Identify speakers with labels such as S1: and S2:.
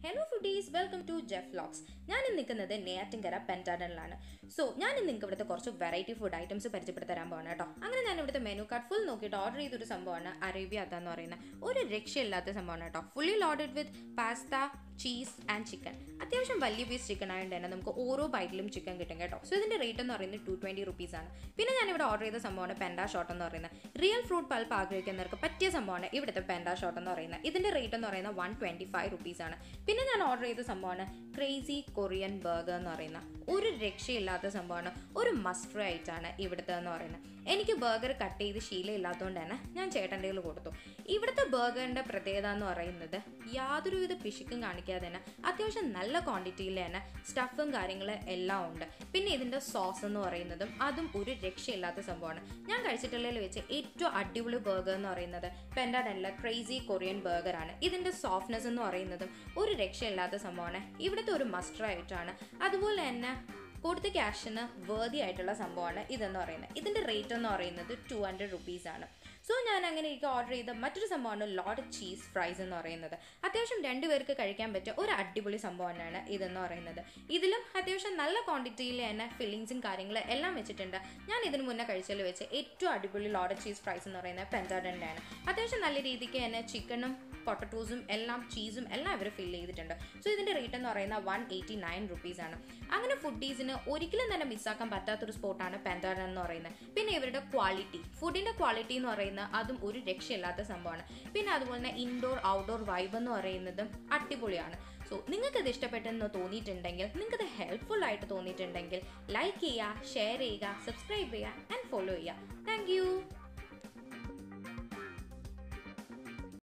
S1: hello foodies welcome to Jeff vlogs ഞാൻ ഇന്ന് നിൽക്കുന്നത് നെയ്യാറ്റിൻകര പെൻറ്റാഡനിലാണ് സോ ഞാൻ ഇന്ന് നിങ്ങൾക്ക് ഇവിടുത്തെ കുറച്ച് വെറൈറ്റി ഫുഡ് ഐറ്റംസ് പരിചയപ്പെടുത്തി തരാൻ പോകണം കേട്ടോ അങ്ങനെ ഞാൻ ഇവിടുത്തെ മെനു കാർഡ് ഫുൾ നോക്കിയിട്ട് ഓർഡർ ചെയ്തൊരു സംഭവമാണ് അറേബ്യ അത എന്ന് പറയുന്ന ഒരു രക്ഷയില്ലാത്ത സംഭവമാണ് കേട്ടോ fully loaded with pasta cheese and chicken അത്യാവശ്യം വലിയ പീസ് ചിക്കൻ ആയതുകൊണ്ട് തന്നെ നമുക്ക് ഓരോ ബൈറ്റിലും ചിക്കൻ കിട്ടും കേട്ടോ സോ ഇതിന്റെ റേറ്റ് എന്ന് പറയുന്നത് ടു ട്വന്റി റുപ്പീസ് ആണ് പിന്നെ ഞാൻ ഇവിടെ ഓർഡർ ചെയ്ത സംഭവമാണ് പെൻഡാ ഷോട്ട് എന്ന് പറയുന്നത് റിയൽ ഫ്രൂട്ട് പൾപ്പ് ആഗ്രഹിക്കുന്നവർക്ക് പറ്റിയ സംഭവമാണ് ഇവിടുത്തെ പെൻഡാ ഷോട്ട് എന്ന് പറയുന്നത് ഇതിന്റെ റേറ്റ് എന്ന് പറയുന്നത് വൺ ട്വന്റി ഫൈവ് റുപ്പീസ് ആണ് പിന്നെ ഞാൻ ഓർഡർ ചെയ്ത സംഭവമാണ് ക്രേസി കൊറിയൻ ബർഗർ എന്ന് പറയുന്ന ഒരു രക്ഷയില്ലാത്ത സംഭവമാണ് ഒരു മസ്റ്റർ ആയിട്ടാണ് ഇവിടുത്തെ എന്ന് പറയുന്നത് എനിക്ക് ബർഗർ കട്ട് ചെയ്ത് ശീലമില്ലാത്തതുകൊണ്ട് തന്നെ ഞാൻ ചേട്ടൻ്റെ കയ്യിൽ കൊടുത്തു ഇവിടുത്തെ ബർഗറിൻ്റെ പ്രത്യേകത എന്ന് പറയുന്നത് യാതൊരുവിധ പിശുക്കും കാണിക്കാതെ തന്നെ അത്യാവശ്യം നല്ല ക്വാണ്ടിറ്റിയിൽ തന്നെ സ്റ്റഫും കാര്യങ്ങളും എല്ലാം ഉണ്ട് പിന്നെ ഇതിൻ്റെ സോസ് എന്ന് പറയുന്നതും അതും ഒരു രക്ഷയില്ലാത്ത സംഭവമാണ് ഞാൻ കഴിച്ചിട്ടുള്ളതിൽ വെച്ച് ഏറ്റവും അടിപൊളി ബർഗർ എന്ന് പറയുന്നത് പെൻഡാഡനിലെ ക്രേസി കൊറിയൻ ബർഗറാണ് ഇതിൻ്റെ സോഫ്റ്റ്നെസ് എന്ന് പറയുന്നതും ഒരു രക്ഷയില്ലാത്ത സംഭവമാണ് ഇവിടുത്തെ ഒരു മസ്റ്റർ ആയിട്ടാണ് അതുപോലെ തന്നെ കൊടുത്ത ക്യാഷിന് വേർതി ആയിട്ടുള്ള സംഭവമാണ് ഇതെന്ന് പറയുന്നത് ഇതിൻ്റെ റേറ്റ് എന്ന് പറയുന്നത് ടു ഹൺഡ്രഡ് റുപ്പീസ് ആണ് സോ ഞാൻ അങ്ങനെ എനിക്ക് ഓർഡർ ചെയ്ത മറ്റൊരു സംഭവമാണ് ലോഡ് ചീസ് ഫ്രൈസ് എന്ന് പറയുന്നത് അത്യാവശ്യം രണ്ടുപേർക്ക് കഴിക്കാൻ പറ്റിയ ഒരു അടിപൊളി സംഭവമാണ് ഇതെന്ന് പറയുന്നത് ഇതിലും അത്യാവശ്യം നല്ല ക്വാണ്ടിറ്റിയിൽ തന്നെ ഫില്ലിങ്സും കാര്യങ്ങളും എല്ലാം വെച്ചിട്ടുണ്ട് ഞാൻ ഇതിന് മുന്നേ കഴിച്ചതിൽ വെച്ച് ഏറ്റവും അടിപൊളി ലോഡ് ചീസ് ഫ്രൈസ് എന്ന് പറയുന്നത് പെൻറ്റാഡൻ്റെ ആണ് അത്യാവശ്യം നല്ല രീതിക്ക് തന്നെ ചിക്കനും പൊട്ടറ്റോസും എല്ലാം ചീസും എല്ലാം ഇവർ ഫില്ല് ചെയ്തിട്ടുണ്ട് സോ ഇതിൻ്റെ റേറ്റ് എന്ന് പറയുന്നത് വൺ എയ്റ്റി നയൻ റുപ്പീസ് ആണ് അങ്ങനെ ഫുഡീസിന് ഒരിക്കലും തന്നെ മിസ്സാക്കാൻ പറ്റാത്തൊരു സ്പോട്ടാണ് പെൻറ്റാഡൻ എന്ന് പറയുന്നത് പിന്നെ ഇവരുടെ ക്വാളിറ്റി ഫുഡിൻ്റെ ക്വാളിറ്റി എന്ന് പറയുന്നത് അതും ഒരു രക്ഷയില്ലാത്ത സംഭവമാണ് പിന്നെ അതുപോലെ തന്നെ ഇൻഡോർ ഔട്ട്ഡോർ വൈബ് എന്ന് പറയുന്നതും അടിപൊളിയാണ് സോ നിങ്ങൾക്ക് ഇത് ഇഷ്ടപ്പെട്ടെന്ന് തോന്നിയിട്ടുണ്ടെങ്കിൽ നിങ്ങൾക്ക് ഇത് ഹെൽപ്ഫുൾ ആയിട്ട് തോന്നിയിട്ടുണ്ടെങ്കിൽ ലൈക്ക് ചെയ്യുക ഷെയർ ചെയ്യുക സബ്സ്ക്രൈബ് ചെയ്യുക ആൻഡ് ഫോളോ ചെയ്യുക താങ്ക്